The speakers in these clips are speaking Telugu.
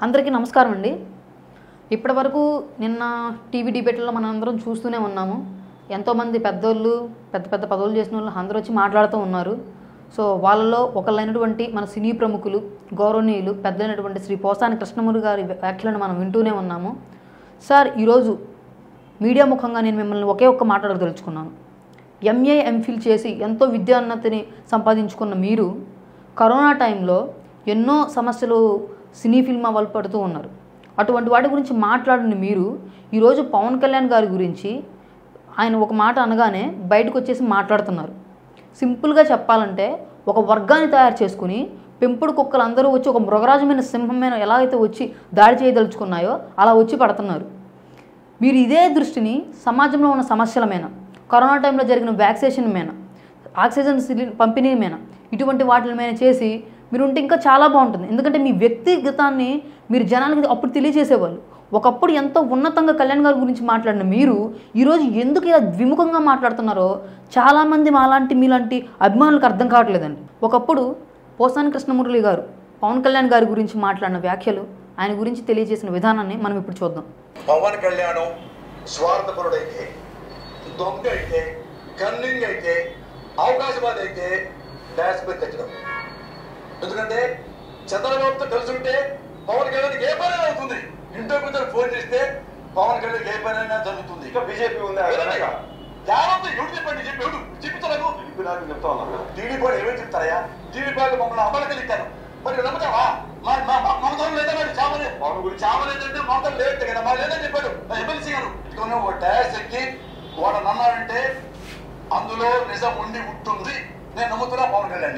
అందరికీ నమస్కారం అండి ఇప్పటి వరకు నిన్న టీవీ డిబేట్లో మనం అందరం చూస్తూనే ఉన్నాము ఎంతోమంది పెద్దోళ్ళు పెద్ద పెద్ద పదవులు చేసిన వాళ్ళు అందరూ వచ్చి మాట్లాడుతూ ఉన్నారు సో వాళ్ళలో ఒకళ్ళైనటువంటి మన సినీ ప్రముఖులు గౌరవనీయులు పెద్దలైనటువంటి శ్రీ పోసాని కృష్ణమూరి గారి వ్యాఖ్యలను మనం వింటూనే ఉన్నాము సార్ ఈరోజు మీడియా ముఖంగా నేను మిమ్మల్ని ఒకే ఒక్క మాట్లాడదలుచుకున్నాను ఎంఏ ఎంఫిల్ చేసి ఎంతో విద్యాన్నతిని సంపాదించుకున్న మీరు కరోనా టైంలో ఎన్నో సమస్యలు సినీ ఫిల్మ్ వాళ్ళు పడుతూ ఉన్నారు అటువంటి వాటి గురించి మాట్లాడిన మీరు ఈరోజు పవన్ కళ్యాణ్ గారి గురించి ఆయన ఒక మాట అనగానే బయటకు వచ్చేసి మాట్లాడుతున్నారు సింపుల్గా చెప్పాలంటే ఒక వర్గాన్ని తయారు చేసుకుని పెంపుడు కుక్కలు అందరూ వచ్చి ఒక మృగరాజమైన సింహమైన ఎలా అయితే వచ్చి దాడి చేయదలుచుకున్నాయో అలా వచ్చి పడుతున్నారు మీరు ఇదే దృష్టిని సమాజంలో ఉన్న సమస్యల మీద కరోనా టైంలో జరిగిన వ్యాక్సినేషన్ మీద ఆక్సిజన్ సిలి పంపిణీ మీద ఇటువంటి వాటి మీద చేసి మీరు ఉంటే ఇంకా చాలా బాగుంటుంది ఎందుకంటే మీ వ్యక్తిగతాన్ని మీరు జనాలకి అప్పుడు తెలియజేసేవాళ్ళు ఒకప్పుడు ఎంతో ఉన్నతంగా కళ్యాణ్ గారి గురించి మాట్లాడిన మీరు ఈరోజు ఎందుకు ఇలా విముఖంగా మాట్లాడుతున్నారో చాలామంది మాలాంటి మీలాంటి అభిమానులకు అర్థం కావట్లేదండి ఒకప్పుడు పోసాని కృష్ణమురళి గారు పవన్ కళ్యాణ్ గారి గురించి మాట్లాడిన వ్యాఖ్యలు ఆయన గురించి తెలియజేసిన విధానాన్ని మనం ఇప్పుడు చూద్దాం పవన్ కళ్యాణ్ స్వార్థపరుడైతే దొంగ అయితే కన్నింగ్ అయితే అవకాశవాది అయితే డాష్ మీద తెచ్చడం ఎందుకంటే చంద్రబాబుతో కలిసి ఉంటే పవన్ కళ్యాణ్కి ఏ పని అవుతుంది ఇంట్లో కూర్చొని ఫోన్ చేస్తే పవన్ కళ్యాణ్ ఏ పని అయినా జరుగుతుంది ఇంకా బీజేపీ ఉంది ఆ వెనక. జాగ్రత్త ఎవడు చెప్పండి చెప్పి ఎవడు చెప్తాను టీడీపీ నాకు చెప్తా ఉన్నారు కదా టీడీపీ వాళ్ళు ఏమేమి చెప్తారయ్యా టీడీపీ వాళ్ళు మమ్మల్ని అమలకెళ్ళిస్తారు మరి నమ్ముతావా మా మా మా- మమతలు లేదా మరి చావలే పవన్ గురించి చావలేదంటే మమతలు లేదంటే కదా మా లేదని చెప్పాడు నా ఎమ్మెల్సీ గారు ఇదిగోనే ఒక డాష్ ఎక్కి వాడు అన్నాడంటే అందులో నిజం ఉండి ఉంటుంది నేను నమ్ముతున్నా పవన్ కళ్యాణ్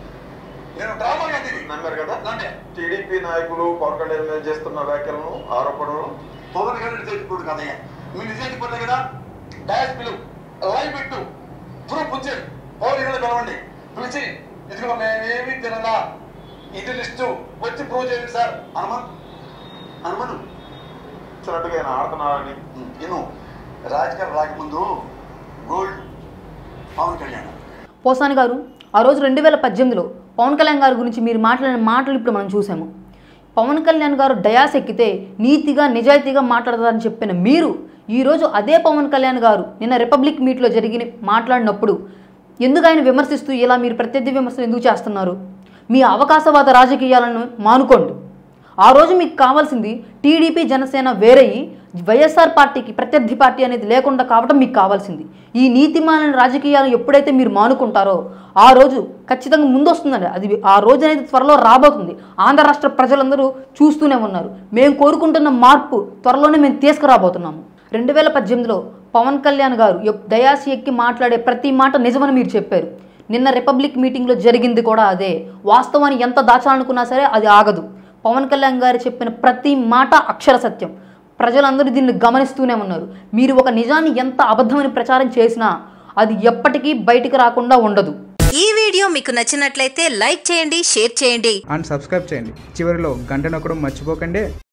నేను డ్రామా కాదు ఇది. నమ్మారు కదా నమ్మే. టీడీపీ నాయకులు పవన్ కళ్యాణ్ మీద చేస్తున్న వ్యాఖ్యలను ఆరోపణలు పవన్ కళ్యాణ్ చేతిపోడు కదయ్యా మీరు నిజానికి పడలే కదా డాష్ పిలు లైవ్ పెట్టు ప్రూఫ్ ఉంచండి పవన్ కళ్యాణ్ పిలవండి పిలిచి ఇదిగో మేమేమి తినలా ఇది లిస్టు వచ్చి ప్రూవ్ చేయండి సార్ హనుమాన్ హనుమను ఇచ్చినట్టుగా ఆయన ఆడుతున్నారని నేను రాజకీయాలు రాకముందు గోల్డ్ పవన్ కళ్యాణ్ పోసాని గారు ఆ రోజు రెండు వేల పద్దెనిమిదిలో పవన్ కళ్యాణ్ గారి గురించి మీరు మాట్లాడిన మాటలు ఇప్పుడు మనం చూసాము పవన్ కళ్యాణ్ గారు డయాస్ ఎక్కితే నీతిగా నిజాయితీగా మాట్లాడతారని చెప్పిన మీరు ఈరోజు అదే పవన్ కళ్యాణ్ గారు నిన్న రిపబ్లిక్ మీట్లో జరిగిన మాట్లాడినప్పుడు ఎందుకు ఆయన విమర్శిస్తూ ఇలా మీరు ప్రత్యర్థి విమర్శలు ఎందుకు చేస్తున్నారు మీ అవకాశవాద రాజకీయాలను మానుకోండి ఆ రోజు మీకు కావాల్సింది టీడీపీ జనసేన వేరయ్యి వైఎస్ఆర్ పార్టీకి ప్రత్యర్థి పార్టీ అనేది లేకుండా కావటం మీకు కావాల్సింది ఈ నీతిమాలిన రాజకీయాలు ఎప్పుడైతే మీరు మానుకుంటారో ఆ రోజు ఖచ్చితంగా ముందు వస్తుందండి అది ఆ రోజు అనేది త్వరలో రాబోతుంది ఆంధ్ర రాష్ట్ర ప్రజలందరూ చూస్తూనే ఉన్నారు మేము కోరుకుంటున్న మార్పు త్వరలోనే మేము తీసుకురాబోతున్నాము రెండు వేల పద్దెనిమిదిలో పవన్ కళ్యాణ్ గారు ఎప్- దయాసి ఎక్కి మాట్లాడే ప్రతి మాట నిజమని మీరు చెప్పారు నిన్న రిపబ్లిక్ మీటింగ్లో జరిగింది కూడా అదే వాస్తవాన్ని ఎంత దాచాలనుకున్నా సరే అది ఆగదు పవన్ కళ్యాణ్ గారు చెప్పిన ప్రతి మాట అక్షర సత్యం ప్రజలందరూ దీన్ని గమనిస్తూనే ఉన్నారు మీరు ఒక నిజాన్ని ఎంత అబద్ధమని ప్రచారం చేసినా అది ఎప్పటికీ బయటికి రాకుండా ఉండదు ఈ వీడియో మీకు నచ్చినట్లయితే లైక్ చేయండి షేర్ చేయండి అండ్ సబ్స్క్రైబ్ చేయండి చివరిలో గంట నొక్కడం మర్చిపోకండి